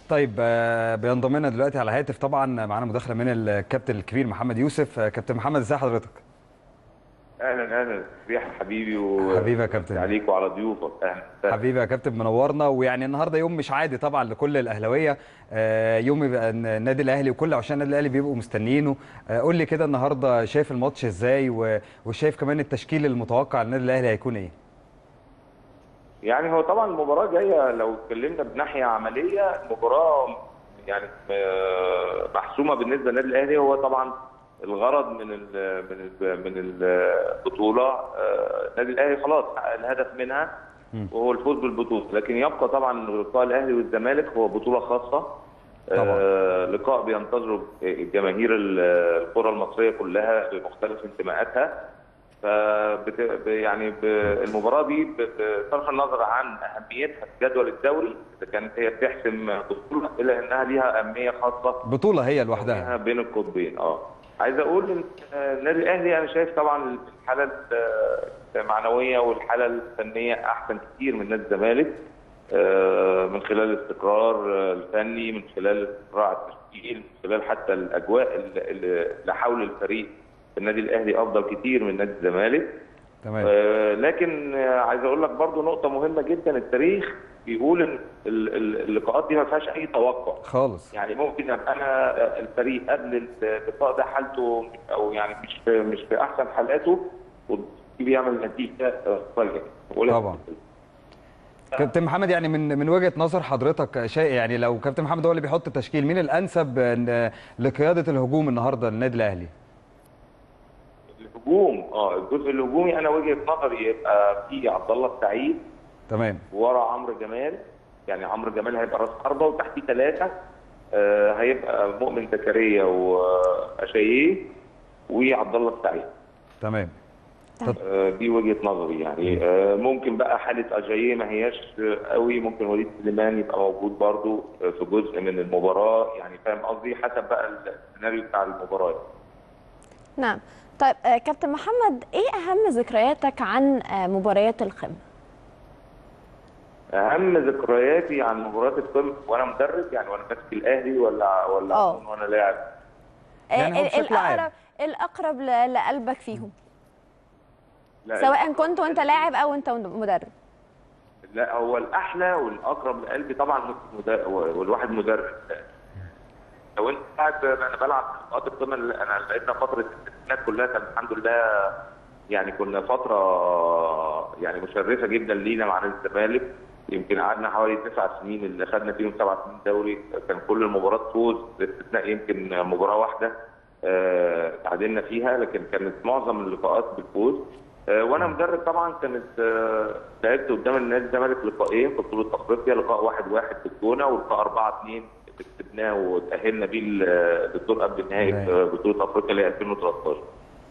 طيب آه، بينضم لنا دلوقتي على هاتف طبعا معانا مداخله من الكابتن الكبير محمد يوسف آه، كابتن محمد ازي حضرتك اهلا اهلا ريح حبيبي و حبيبي يا كابتن. عليك وعلى ضيوفك اهلا وسهلا. حبيبي يا كابتن منورنا ويعني النهارده يوم مش عادي طبعا لكل الاهلاويه آه، يوم يبقى إن النادي الاهلي وكل عشان النادي الاهلي بيبقوا مستنيينه آه، قول لي كده النهارده شايف الماتش ازاي و- وشايف كمان التشكيل المتوقع للنادي الاهلي هيكون ايه يعني هو طبعا المباراه جايه لو اتكلمنا بناحيه عمليه المباراه يعني آه، محسومه بالنسبه للنادي الاهلي هو طبعا الغرض من ال من ال من البطوله آه، النادي الاهلي خلاص حقق الهدف منها وهو الفوز بالبطوله لكن يبقى طبعا لقاء الاهلي والزمالك هو بطوله خاصه طبعا. آه، لقاء بينتظره الجماهير ال- الكره المصريه كلها بمختلف انتماءاتها ف يعني ب- المباراه دي ب- بصرف النظر عن اهميتها في جدول الدوري اذا كانت هي بتحسم بطوله الا انها ليها اهميه خاصه بطوله هي لوحدها فيها بين القطبين اه عايز اقول ان آه، النادي الاهلي انا شايف طبعا الحاله ال- المعنويه والحاله الفنيه احسن كتير من نادي الزمالك آه، من خلال الاستقرار آه، الفني من خلال استقرار على التشكيل من خلال حتى الاجواء اللي- اللي حول الفريق النادي الاهلي افضل كتير من نادي الزمالك تمام آه، لكن آه، عايز اقول لك برضو نقطه مهمه جدا التاريخ بيقول ان ال- ال- اللقاءات دي ما فيهاش اي توقع خالص يعني ممكن ابقى انا الفريق قبل اللقاء ده حالته او يعني مش في مش في احسن حالاته وبيعمل نتيجه مفاجئه طبعا. كابتن محمد يعني من من وجهه نظر حضرتك شيء يعني لو كابتن محمد هو اللي بيحط التشكيل مين الانسب إن- لقياده الهجوم النهارده للنادي الاهلي الهجوم اه الجزء الهجومي انا وجهه نظري يبقى في عبد الله السعيد تمام ورا عمرو جمال يعني عمرو جمال هيبقى راس حربه وتحتيه ثلاثه آه هيبقى مؤمن زكريا واشاييه وعبد الله السعيد تمام آه، دي وجهه نظري يعني آه، ممكن بقى حاله اجاييه ما هياش آه، قوي ممكن وليد سليمان يبقى موجود برضو آه، في جزء من المباراه يعني فاهم قصدي حسب بقى السيناريو بتاع المباراه نعم طيب آه، كابتن محمد ايه اهم ذكرياتك عن آه، مباريات القمه اهم ذكرياتي عن مباراه القمه وانا مدرب يعني وانا ماسك الاهلي ولا ولا آه. أكون وانا لاعب آه، يعني هو ال- بشكل عام. الاقرب الاقرب ل- لقلبك فيهم لا سواء كنت وانت لاعب او انت مدرب لا هو الاحلى والاقرب لقلبي طبعا مد- والواحد مدرب لو انت قاعد انا بلعب في نقاط القمه اللي انا لقيتنا فتره الستينات كلها كان الحمد لله يعني كنا فتره يعني مشرفه جدا لينا مع نادي الزمالك يمكن قعدنا حوالي تسع سنين اللي خدنا فيهم سبع سنين دوري كان كل المباريات فوز باستثناء يمكن مباراه واحده آه، تعادلنا فيها لكن كانت معظم اللقاءات بالفوز آه، وانا مدرب طبعا كانت آه، لعبت قدام النادي الزمالك لقاءين في بطوله افريقيا لقاء واحد واحد في الجونه ولقاء 4 2 اللي كسبناه وتاهلنا بيه ل- للدور قبل النهائي في بطوله افريقيا اللي هي 2013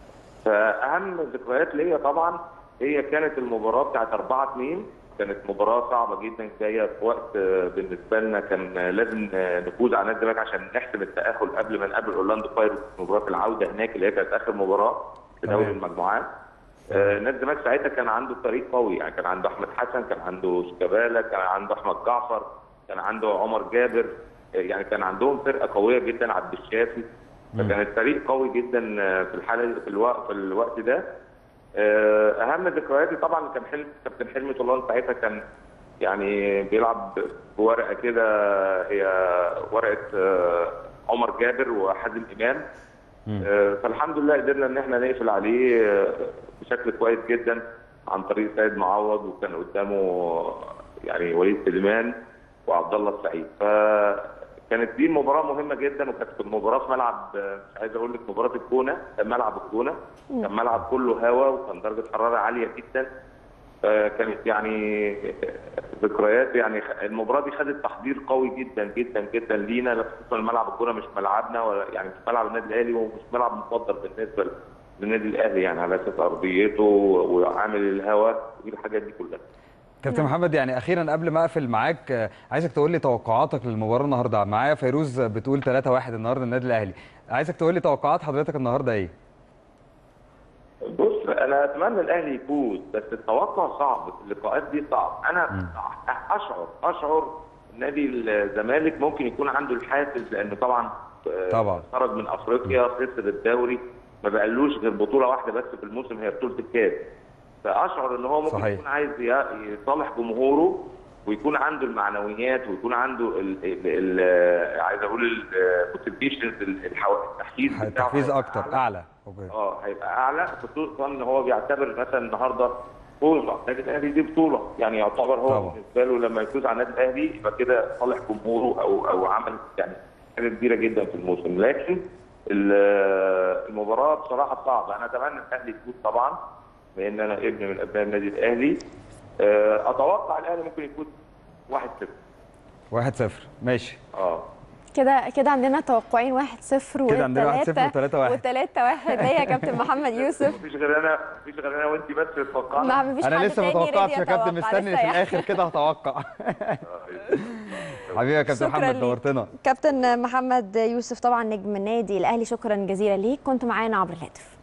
فاهم ذكريات ليا طبعا هي كانت المباراه بتاعت 4 2 كانت مباراه صعبه جدا جايه في وقت آه، بالنسبه لنا كان آه، لازم آه، نفوز على نادي الزمالك عشان نحسم التاهل قبل ما نقابل اورلاندو بايرتس في مباراه العوده هناك اللي هي كانت اخر مباراه في دوري تمام. المجموعات آه، نادي الزمالك ساعتها كان عنده فريق قوي يعني كان عنده احمد حسن كان عنده شيكابالا كان عنده احمد جعفر كان عنده عمر جابر آه، يعني كان عندهم فرقه قويه جدا عبد الشافي فكان الفريق قوي جدا آه، في الحاله في الوقت في الوقت ده آه، اهم ذكرياتي طبعا كان حلم كابتن حلمي طولان ساعتها كان يعني بيلعب بورقه كده هي ورقه آه، عمر جابر وحازم امام آه، فالحمد لله قدرنا ان احنا نقفل عليه آه، بشكل كويس جدا عن طريق سيد معوض وكان قدامه يعني وليد سليمان وعبد الله السعيد فكانت دي مباراه مهمه جدا وكانت المباراه في ملعب آه، مش عايز اقول لك مباراه الجونه كان ملعب الجونه كان ملعب كله هواء وكان درجه حراره عاليه جدا آه، كانت يعني ذكريات يعني خ- المباراه دي خدت تحضير قوي جدا جدا جدا لينا خصوصا الملعب الكوره مش ملعبنا ولا يعني مش ملعب النادي الاهلي ومش ملعب مفضل بالنسبه للنادي الاهلي يعني على اساس ارضيته وعامل الهواء والحاجات دي كلها كابتن محمد يعني اخيرا قبل ما اقفل معاك آه، عايزك تقول لي توقعاتك للمباراه النهارده معايا فيروز بتقول 3-1 النهارده النادي الاهلي عايزك تقول لي توقعات حضرتك النهارده ايه بص انا اتمنى الاهلي يفوز بس التوقع صعب اللقاءات دي صعب انا اشعر اشعر نادي الزمالك ممكن يكون عنده الحافز لانه طبعا آه، طبعا. خرج من افريقيا خسر الدوري ما بقالوش غير بطوله واحده بس في الموسم هي بطوله الكاس فاشعر ان هو ممكن صحيح. يكون عايز ي- يصالح جمهوره ويكون عنده المعنويات ويكون عنده ال ال ال عايز اقول الموتيفيشنز التحفيز بتاعه التحفيز هيبقى اكتر أعلى. اعلى اوكي اه هيبقى اعلى خصوصا ان هو بيعتبر مثلا النهارده بطوله النادي الاهلي دي بطوله يعني يعتبر هو طبعا. بالنسبه له لما يفوز على النادي الاهلي يبقى كده صالح جمهوره او او عمل يعني حاجه كبيره جدا في الموسم لكن ال- المباراه بصراحه صعبه انا اتمنى الاهلي يفوز طبعا لان انا ابن من ابناء النادي الاهلي آه، اتوقع الاهلي ممكن يفوز 1-0 واحد صفر ماشي اه كده كده عندنا توقعين 1-0 كده عندنا 1-0 و3-1. و3-1 ليا يا كابتن محمد يوسف مفيش غير انا مفيش غير انا وانت بس ما توقعنا مفيش انا حد لسه ما تاني ريدي توقعتش يا كابتن يتوقع، مستني لسه في يعني. الاخر كده هتوقع حبيبي يا كابتن شكراً محمد ليك. نورتنا كابتن محمد يوسف طبعا نجم النادي الاهلي شكرا جزيلا ليك كنت معانا عبر الهاتف